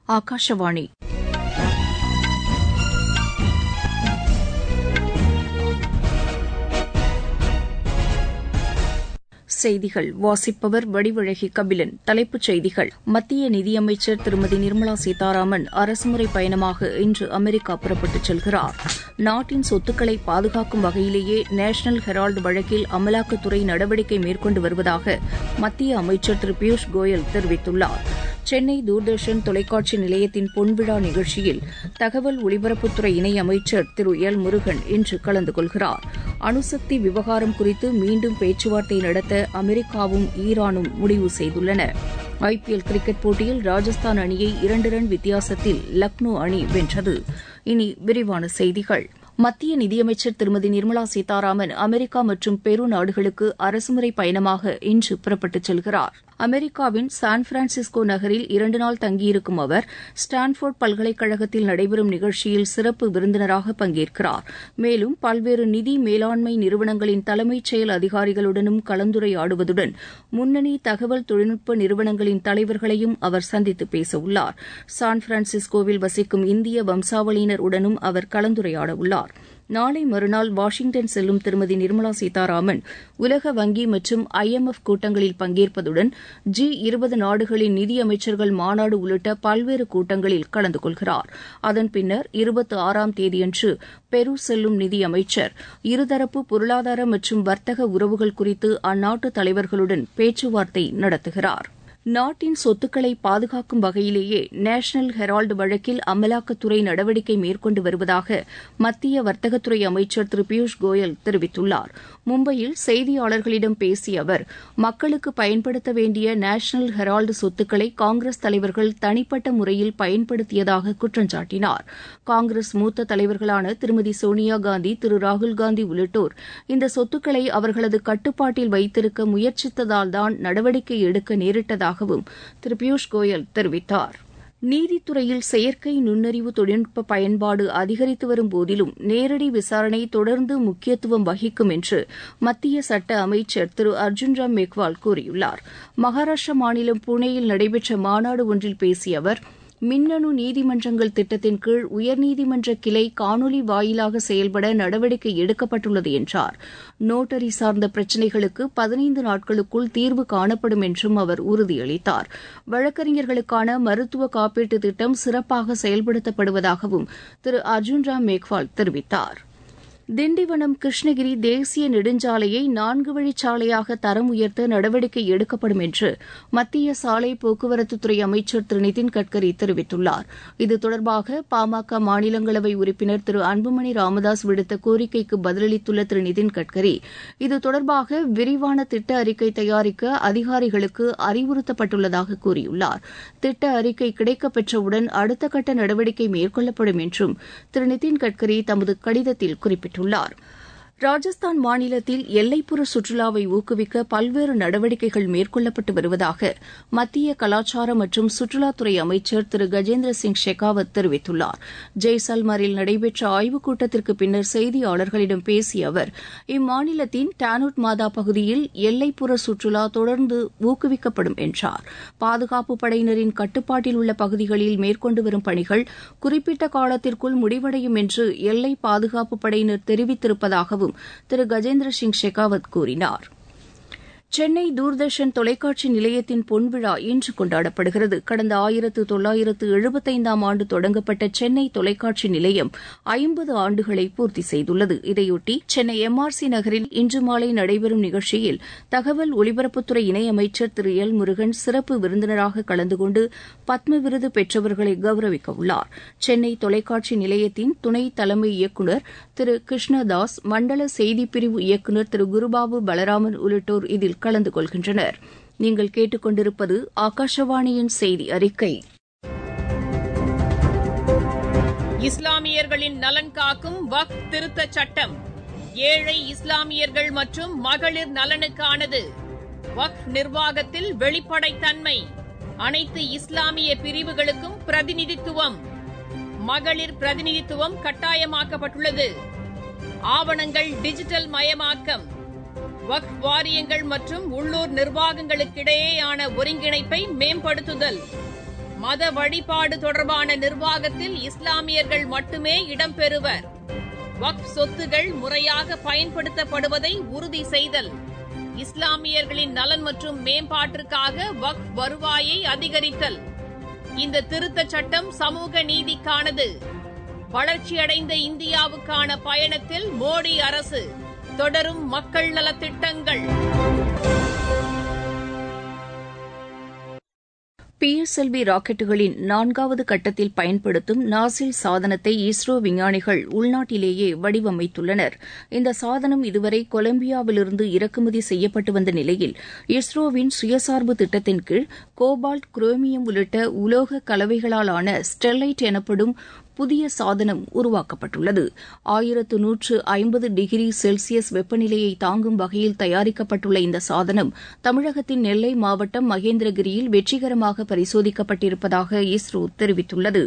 ஆகாஷவாணி செய்திகள் வாசிப்பவர் வடிவழகி கபிலன் தலைப்புச் செய்திகள் மத்திய நிதியமைச்சர் திருமதி நிர்மலா சீதாராமன் அரசுமுறை பயணமாக இன்று அமெரிக்கா புறப்பட்டுச் செல்கிறார் நாட்டின் சொத்துக்களை பாதுகாக்கும் வகையிலேயே நேஷனல் ஹெரால்டு வழக்கில் அமலாக்கத்துறை நடவடிக்கை மேற்கொண்டு வருவதாக மத்திய அமைச்சர் திரு பியூஷ் கோயல் தெரிவித்துள்ளார் சென்னை தூர்தர்ஷன் தொலைக்காட்சி நிலையத்தின் பொன்விழா நிகழ்ச்சியில் தகவல் ஒலிபரப்புத்துறை இணையமைச்சர் திரு எல் முருகன் இன்று கலந்து கொள்கிறார் அணுசக்தி விவகாரம் குறித்து மீண்டும் பேச்சுவார்த்தை நடத்த அமெரிக்காவும் ஈரானும் முடிவு செய்துள்ளன ஐபிஎல் கிரிக்கெட் போட்டியில் ராஜஸ்தான் அணியை இரண்டு ரன் வித்தியாசத்தில் லக்னோ அணி வென்றது இனி விரிவான செய்திகள் மத்திய நிதியமைச்சர் திருமதி நிர்மலா சீதாராமன் அமெரிக்கா மற்றும் பெரு நாடுகளுக்கு அரசுமுறை பயணமாக இன்று புறப்பட்டுச் செல்கிறார் அமெரிக்காவின் சான் பிரான்சிஸ்கோ நகரில் இரண்டு நாள் தங்கியிருக்கும் அவர் ஸ்டான்போர்ட் பல்கலைக்கழகத்தில் நடைபெறும் நிகழ்ச்சியில் சிறப்பு விருந்தினராக பங்கேற்கிறார் மேலும் பல்வேறு நிதி மேலாண்மை நிறுவனங்களின் தலைமைச் செயல் அதிகாரிகளுடனும் கலந்துரையாடுவதுடன் முன்னணி தகவல் தொழில்நுட்ப நிறுவனங்களின் தலைவர்களையும் அவர் சந்தித்து பேசவுள்ளார் சான் பிரான்சிஸ்கோவில் வசிக்கும் இந்திய வம்சாவளியினர் உடனும் அவர் கலந்துரையாடவுள்ளார் நாளை மறுநாள் வாஷிங்டன் செல்லும் திருமதி நிர்மலா சீதாராமன் உலக வங்கி மற்றும் ஐ எம் எஃப் கூட்டங்களில் பங்கேற்பதுடன் ஜி இருபது நாடுகளின் நிதியமைச்சர்கள் மாநாடு உள்ளிட்ட பல்வேறு கூட்டங்களில் கலந்து கொள்கிறார் அதன் பின்னர் இருபத்தி ஆறாம் தேதியன்று பெரு செல்லும் நிதியமைச்சர் இருதரப்பு பொருளாதார மற்றும் வர்த்தக உறவுகள் குறித்து அந்நாட்டு தலைவர்களுடன் பேச்சுவார்த்தை நடத்துகிறார் நாட்டின் சொத்துக்களை பாதுகாக்கும் வகையிலேயே நேஷனல் ஹெரால்டு வழக்கில் அமலாக்கத்துறை நடவடிக்கை மேற்கொண்டு வருவதாக மத்திய வர்த்தகத்துறை அமைச்சர் திரு பியூஷ் கோயல் தெரிவித்துள்ளார் மும்பையில் செய்தியாளர்களிடம் பேசிய அவர் மக்களுக்கு பயன்படுத்த வேண்டிய நேஷனல் ஹெரால்டு சொத்துக்களை காங்கிரஸ் தலைவர்கள் தனிப்பட்ட முறையில் பயன்படுத்தியதாக குற்றம் சாட்டினார் காங்கிரஸ் மூத்த தலைவர்களான திருமதி சோனியா காந்தி திரு ராகுல்காந்தி உள்ளிட்டோர் இந்த சொத்துக்களை அவர்களது கட்டுப்பாட்டில் வைத்திருக்க முயற்சித்ததால்தான் நடவடிக்கை எடுக்க நேரிட்டதாகவும் திரு பியூஷ் கோயல் தெரிவித்தார் நீதித்துறையில் செயற்கை நுண்ணறிவு தொழில்நுட்ப பயன்பாடு அதிகரித்து வரும் போதிலும் நேரடி விசாரணை தொடர்ந்து முக்கியத்துவம் வகிக்கும் என்று மத்திய சட்ட அமைச்சர் திரு அர்ஜுன் ராம் மேக்வால் கூறியுள்ளார் மகாராஷ்டிரா மாநிலம் புனேயில் நடைபெற்ற மாநாடு ஒன்றில் பேசிய அவர் மின்னணு நீதிமன்றங்கள் திட்டத்தின் கீழ் உயர்நீதிமன்ற கிளை காணொலி வாயிலாக செயல்பட நடவடிக்கை எடுக்கப்பட்டுள்ளது என்றார் நோட்டரி சார்ந்த பிரச்சினைகளுக்கு பதினைந்து நாட்களுக்குள் தீர்வு காணப்படும் என்றும் அவர் உறுதியளித்தார் வழக்கறிஞர்களுக்கான மருத்துவ காப்பீட்டு திட்டம் சிறப்பாக செயல்படுத்தப்படுவதாகவும் திரு அர்ஜுன் ராம் மேக்வால் தெரிவித்தார் திண்டிவனம் கிருஷ்ணகிரி தேசிய நெடுஞ்சாலையை நான்கு வழிச்சாலையாக தரம் உயர்த்த நடவடிக்கை எடுக்கப்படும் என்று மத்திய சாலை போக்குவரத்துத்துறை அமைச்சர் திரு நிதின் கட்கரி தெரிவித்துள்ளார் இது தொடர்பாக பாமக மாநிலங்களவை உறுப்பினர் திரு அன்புமணி ராமதாஸ் விடுத்த கோரிக்கைக்கு பதிலளித்துள்ள திரு நிதின் கட்கரி இது தொடர்பாக விரிவான திட்ட அறிக்கை தயாரிக்க அதிகாரிகளுக்கு அறிவுறுத்தப்பட்டுள்ளதாக கூறியுள்ளார் திட்ட அறிக்கை கிடைக்கப்பெற்றவுடன் அடுத்த கட்ட நடவடிக்கை மேற்கொள்ளப்படும் என்றும் திரு நிதின் கட்கரி தமது கடிதத்தில் குறிப்பிட்டார் குறிப்பிட்டுள்ளார் ராஜஸ்தான் மாநிலத்தில் எல்லைப்புற சுற்றுலாவை ஊக்குவிக்க பல்வேறு நடவடிக்கைகள் மேற்கொள்ளப்பட்டு வருவதாக மத்திய கலாச்சார மற்றும் சுற்றுலாத்துறை அமைச்சர் திரு கஜேந்திர சிங் ஷெகாவத் தெரிவித்துள்ளார் ஜெய்சால்மரில் நடைபெற்ற ஆய்வுக் கூட்டத்திற்கு பின்னர் செய்தியாளர்களிடம் பேசிய அவர் இம்மாநிலத்தின் டானுட் மாதா பகுதியில் எல்லைப்புற சுற்றுலா தொடர்ந்து ஊக்குவிக்கப்படும் என்றார் பாதுகாப்பு படையினரின் கட்டுப்பாட்டில் உள்ள பகுதிகளில் மேற்கொண்டு வரும் பணிகள் குறிப்பிட்ட காலத்திற்குள் முடிவடையும் என்று எல்லை பாதுகாப்பு படையினர் தெரிவித்திருப்பதாகவும் திரு கஜேந்திர சிங் ஷெகாவத் கூறினார் சென்னை தூர்தர்ஷன் தொலைக்காட்சி நிலையத்தின் பொன்விழா இன்று கொண்டாடப்படுகிறது கடந்த ஆயிரத்து தொள்ளாயிரத்து எழுபத்தைந்தாம் ஆண்டு தொடங்கப்பட்ட சென்னை தொலைக்காட்சி நிலையம் ஐம்பது ஆண்டுகளை பூர்த்தி செய்துள்ளது இதையொட்டி சென்னை எம்ஆர்சி நகரில் இன்று மாலை நடைபெறும் நிகழ்ச்சியில் தகவல் ஒலிபரப்புத்துறை இணையமைச்சர் திரு எல் முருகன் சிறப்பு விருந்தினராக கலந்து கொண்டு பத்ம விருது பெற்றவர்களை கௌரவிக்க உள்ளார் சென்னை தொலைக்காட்சி நிலையத்தின் துணை தலைமை இயக்குநர் திரு கிருஷ்ணதாஸ் மண்டல செய்திப்பிரிவு இயக்குநர் திரு குருபாபு பலராமன் உள்ளிட்டோர் இதில் கலந்து கொள்கின்றனர் நீங்கள் கேட்டுக்கொண்டிருப்பது ஆகாஷவாணியின் செய்தி அறிக்கை இஸ்லாமியர்களின் நலன் காக்கும் வக் திருத்த சட்டம் ஏழை இஸ்லாமியர்கள் மற்றும் மகளிர் நலனுக்கானது வக் நிர்வாகத்தில் வெளிப்படைத்தன்மை அனைத்து இஸ்லாமிய பிரிவுகளுக்கும் பிரதிநிதித்துவம் மகளிர் பிரதிநிதித்துவம் கட்டாயமாக்கப்பட்டுள்ளது ஆவணங்கள் டிஜிட்டல் மயமாக்கம் வக்ஃப் வாரியங்கள் மற்றும் உள்ளூர் நிர்வாகங்களுக்கிடையேயான ஒருங்கிணைப்பை மேம்படுத்துதல் மத வழிபாடு தொடர்பான நிர்வாகத்தில் இஸ்லாமியர்கள் மட்டுமே இடம்பெறுவர் வக்ஃப் சொத்துகள் முறையாக பயன்படுத்தப்படுவதை உறுதி செய்தல் இஸ்லாமியர்களின் நலன் மற்றும் மேம்பாட்டிற்காக வக்ஃப் வருவாயை அதிகரித்தல் இந்த திருத்தச் சட்டம் சமூக நீதிக்கானது வளர்ச்சியடைந்த இந்தியாவுக்கான பயணத்தில் மோடி அரசு தொடரும் மக்கள் நலத்திட்டங்கள் பிஎஸ்எல்வி ராக்கெட்டுகளின் நான்காவது கட்டத்தில் பயன்படுத்தும் நாசில் சாதனத்தை இஸ்ரோ விஞ்ஞானிகள் உள்நாட்டிலேயே வடிவமைத்துள்ளனர் இந்த சாதனம் இதுவரை கொலம்பியாவிலிருந்து இறக்குமதி செய்யப்பட்டு வந்த நிலையில் இஸ்ரோவின் சுயசார்பு திட்டத்தின் கீழ் கோபால்ட் குரோமியம் உள்ளிட்ட உலோக கலவைகளால் ஆன ஸ்டெர்லைட் எனப்படும் புதிய சாதனம் உருவாக்கப்பட்டுள்ளது ஆயிரத்து நூற்று ஐம்பது டிகிரி செல்சியஸ் வெப்பநிலையை தாங்கும் வகையில் தயாரிக்கப்பட்டுள்ள இந்த சாதனம் தமிழகத்தின் நெல்லை மாவட்டம் மகேந்திரகிரியில் வெற்றிகரமாக பரிசோதிக்கப்பட்டிருப்பதாக இஸ்ரோ தெரிவித்துள்ளது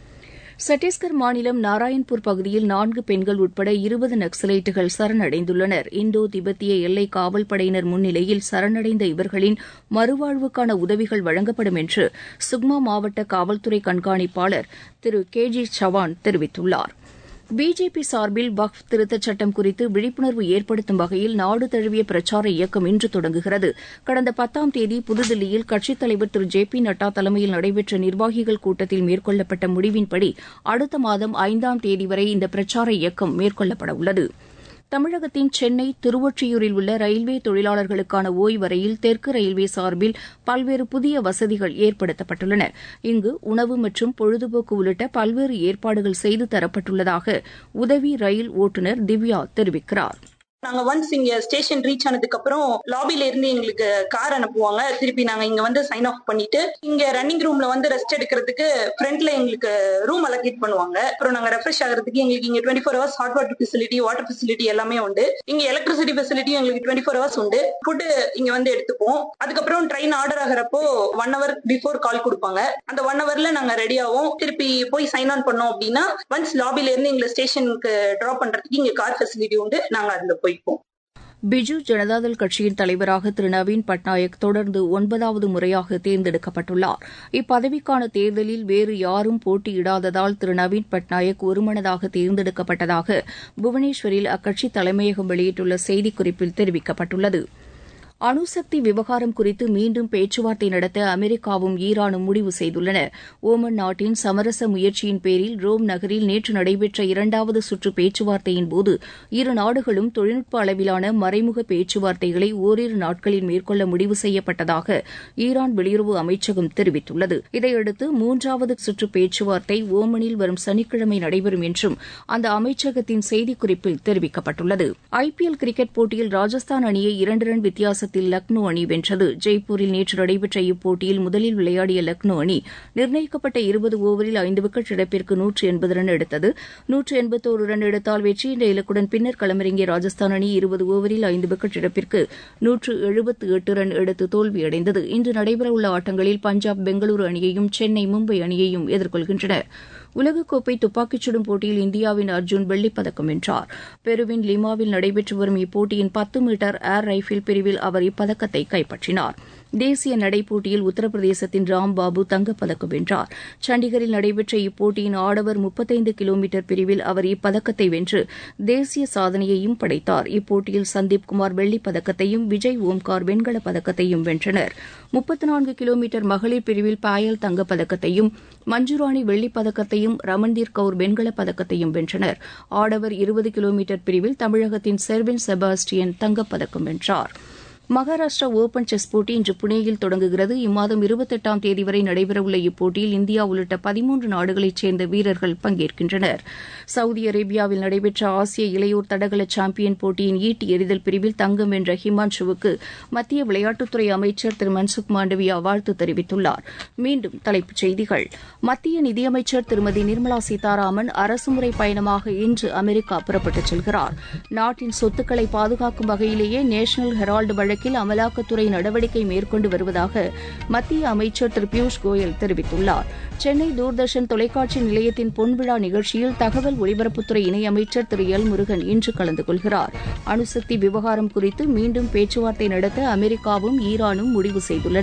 சத்தீஸ்கர் மாநிலம் நாராயண்பூர் பகுதியில் நான்கு பெண்கள் உட்பட இருபது நக்சலைட்டுகள் சரணடைந்துள்ளனர் இந்தோ திபெத்திய எல்லை காவல் படையினர் முன்னிலையில் சரணடைந்த இவர்களின் மறுவாழ்வுக்கான உதவிகள் வழங்கப்படும் என்று சுக்மா மாவட்ட காவல்துறை கண்காணிப்பாளர் திரு கே ஜி சவான் தெரிவித்துள்ளார் பிஜேபி சார்பில் வக்ஃப் திருத்தச் சட்டம் குறித்து விழிப்புணர்வு ஏற்படுத்தும் வகையில் நாடு தழுவிய பிரச்சார இயக்கம் இன்று தொடங்குகிறது கடந்த பத்தாம் தேதி புதுதில்லியில் கட்சித் தலைவர் திரு ஜே பி நட்டா தலைமையில் நடைபெற்ற நிர்வாகிகள் கூட்டத்தில் மேற்கொள்ளப்பட்ட முடிவின்படி அடுத்த மாதம் ஐந்தாம் தேதி வரை இந்த பிரச்சார இயக்கம் மேற்கொள்ளப்பட உள்ளது தமிழகத்தின் சென்னை திருவொற்றியூரில் உள்ள ரயில்வே தொழிலாளர்களுக்கான ஓய்வறையில் தெற்கு ரயில்வே சார்பில் பல்வேறு புதிய வசதிகள் ஏற்படுத்தப்பட்டுள்ளன இங்கு உணவு மற்றும் பொழுதுபோக்கு உள்ளிட்ட பல்வேறு ஏற்பாடுகள் செய்து தரப்பட்டுள்ளதாக உதவி ரயில் ஓட்டுநர் திவ்யா தெரிவிக்கிறார் நாங்க ஒன்ஸ் இங்க ஸ்டேஷன் ரீச் ஆனதுக்கு அப்புறம் லாபில இருந்து எங்களுக்கு கார் அனுப்புவாங்க திருப்பி நாங்க இங்க வந்து சைன் ஆஃப் பண்ணிட்டு இங்க ரன்னிங் ரூம்ல வந்து ரெஸ்ட் எடுக்கிறதுக்கு ஃப்ரண்ட்ல எங்களுக்கு ரூம் அலோகேட் பண்ணுவாங்க அப்புறம் நாங்க ரெஃப்ரெஷ் ஆகிறதுக்கு எங்களுக்கு இங்க twenty four hours hot water facility water facility எல்லாமே உண்டு இங்க எலக்ட்ரிசிட்டி ஃபெசிலிட்டியும் எங்களுக்கு டுவெண்ட்டி ஃபோர் ஹவர்ஸ் உண்டு ஃபுட் இங்க வந்து எடுத்துப்போம் அதுக்கப்புறம் ட்ரெயின் ஆர்டர் ஆகிறப்போ ஒன் ஹவர் பிஃபோர் கால் கொடுப்பாங்க அந்த ஒன் ஹவர்ல நாங்க ரெடி ஆகும் திருப்பி போய் சைன் ஆன் பண்ணோம் அப்படின்னா ஒன்ஸ் லாபில இருந்து எங்களை ஸ்டேஷனுக்கு டிராப் பண்றதுக்கு இங்க கார் ஃபெசிலிட்டி உண்டு நாங்க அதுல போய்ப்போம் பிஜு ஜனதாதள் கட்சியின் தலைவராக திரு நவீன் பட்நாயக் தொடர்ந்து ஒன்பதாவது முறையாக தேர்ந்தெடுக்கப்பட்டுள்ளார் இப்பதவிக்கான தேர்தலில் வேறு யாரும் போட்டியிடாததால் திரு நவீன் பட்நாயக் ஒருமனதாக தேர்ந்தெடுக்கப்பட்டதாக புவனேஸ்வரில் அக்கட்சி தலைமையகம் வெளியிட்டுள்ள செய்திக்குறிப்பில் தெரிவிக்கப்பட்டுள்ளது அணுசக்தி விவகாரம் குறித்து மீண்டும் பேச்சுவார்த்தை நடத்த அமெரிக்காவும் ஈரானும் முடிவு செய்துள்ளன ஓமன் நாட்டின் சமரச முயற்சியின் பேரில் ரோம் நகரில் நேற்று நடைபெற்ற இரண்டாவது சுற்று பேச்சுவார்த்தையின்போது இரு நாடுகளும் தொழில்நுட்ப அளவிலான மறைமுக பேச்சுவார்த்தைகளை ஓரிரு நாட்களில் மேற்கொள்ள முடிவு செய்யப்பட்டதாக ஈரான் வெளியுறவு அமைச்சகம் தெரிவித்துள்ளது இதையடுத்து மூன்றாவது சுற்று பேச்சுவார்த்தை ஓமனில் வரும் சனிக்கிழமை நடைபெறும் என்றும் அந்த அமைச்சகத்தின் செய்திக்குறிப்பில் தெரிவிக்கப்பட்டுள்ளது ஐபிஎல் கிரிக்கெட் போட்டியில் ராஜஸ்தான் அணியை இரண்டு ரன் வித்தியாசத்தில் ஆட்டத்தில் லக்னோ அணி வென்றது ஜெய்ப்பூரில் நேற்று நடைபெற்ற இப்போட்டியில் முதலில் விளையாடிய லக்னோ அணி நிர்ணயிக்கப்பட்ட இருபது ஓவரில் ஐந்து விக்கெட் இழப்பிற்கு நூற்று எண்பது ரன் எடுத்தது நூற்று எண்பத்தோரு ரன் எடுத்தால் வெற்றி என்ற இலக்குடன் பின்னர் களமிறங்கிய ராஜஸ்தான் அணி இருபது ஓவரில் ஐந்து விக்கெட் இழப்பிற்கு நூற்று எழுபத்து எட்டு ரன் எடுத்து தோல்வியடைந்தது இன்று நடைபெறவுள்ள ஆட்டங்களில் பஞ்சாப் பெங்களூரு அணியையும் சென்னை மும்பை அணியையும் எதிர்கொள்கின்றன உலகக்கோப்பை துப்பாக்கிச் சுடும் போட்டியில் இந்தியாவின் அர்ஜுன் வெள்ளிப்பதக்கம் வென்றார் பெருவின் லிமாவில் நடைபெற்று வரும் இப்போட்டியின் பத்து மீட்டர் ஏர் ரைபிள் பிரிவில் அவர் இப்பதக்கத்தை கைப்பற்றினார் தேசிய நடைப்போட்டியில் உத்தரப்பிரதேசத்தின் ராம்பாபு தங்கப்பதக்கம் வென்றார் சண்டிகரில் நடைபெற்ற இப்போட்டியின் ஆடவர் முப்பத்தைந்து கிலோமீட்டர் பிரிவில் அவர் இப்பதக்கத்தை வென்று தேசிய சாதனையையும் படைத்தார் இப்போட்டியில் சந்தீப் குமார் வெள்ளிப் பதக்கத்தையும் விஜய் ஓம்கார் வெண்கலப் பதக்கத்தையும் வென்றனர் முப்பத்து நான்கு கிலோமீட்டர் மகளிர் பிரிவில் பாயல் தங்கப்பதக்கத்தையும் மஞ்சுராணி வெள்ளிப் பதக்கத்தையும் ரமன்தீர் கவுர் வெண்கலப் பதக்கத்தையும் வென்றனர் ஆடவர் இருபது கிலோமீட்டர் பிரிவில் தமிழகத்தின் செர்வின் செபாஸ்டியன் தங்கப்பதக்கம் வென்றார் மகாராஷ்டிரா ஓபன் செஸ் போட்டி இன்று புனேயில் தொடங்குகிறது இம்மாதம் இருபத்தெட்டாம் தேதி வரை நடைபெறவுள்ள இப்போட்டியில் இந்தியா உள்ளிட்ட பதிமூன்று நாடுகளைச் சேர்ந்த வீரர்கள் பங்கேற்கின்றனர் சவுதி அரேபியாவில் நடைபெற்ற ஆசிய இளையோர் தடகள சாம்பியன் போட்டியின் ஈட்டி எறிதல் பிரிவில் தங்கம் வென்ற ஹிமான்ஷுவுக்கு மத்திய விளையாட்டுத்துறை அமைச்சர் திரு மன்சுக் மாண்டவியா வாழ்த்து தெரிவித்துள்ளார் மீண்டும் தலைப்புச் செய்திகள் மத்திய நிதியமைச்சர் திருமதி நிர்மலா சீதாராமன் அரசுமுறை பயணமாக இன்று அமெரிக்கா புறப்பட்டுச் செல்கிறார் நாட்டின் சொத்துக்களை பாதுகாக்கும் வகையிலேயே நேஷனல் ஹெரால்டு வழக்கில் அமலாக்கத்துறை நடவடிக்கை மேற்கொண்டு வருவதாக மத்திய அமைச்சர் திரு பியூஷ் கோயல் தெரிவித்துள்ளார் சென்னை தூர்தர்ஷன் தொலைக்காட்சி நிலையத்தின் பொன்விழா நிகழ்ச்சியில் தகவல் ஒலிபரப்புத்துறை இணையமைச்சர் திரு எல் முருகன் இன்று கலந்து கொள்கிறார் அணுசக்தி விவகாரம் குறித்து மீண்டும் பேச்சுவார்த்தை நடத்த அமெரிக்காவும் ஈரானும் முடிவு செய்துள்ளன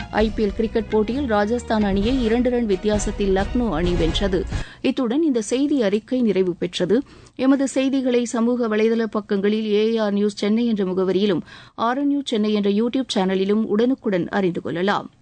ஐபிஎல் கிரிக்கெட் போட்டியில் ராஜஸ்தான் அணியை இரண்டு ரன் வித்தியாசத்தில் லக்னோ அணி வென்றது இத்துடன் இந்த செய்தி அறிக்கை நிறைவு பெற்றது எமது செய்திகளை சமூக வலைதள பக்கங்களில் ஏஆர் நியூஸ் சென்னை என்ற முகவரியிலும் ஆர் நியூஸ் சென்னை என்ற யூ டியூப் சேனலிலும் உடனுக்குடன் அறிந்து கொள்ளலாம்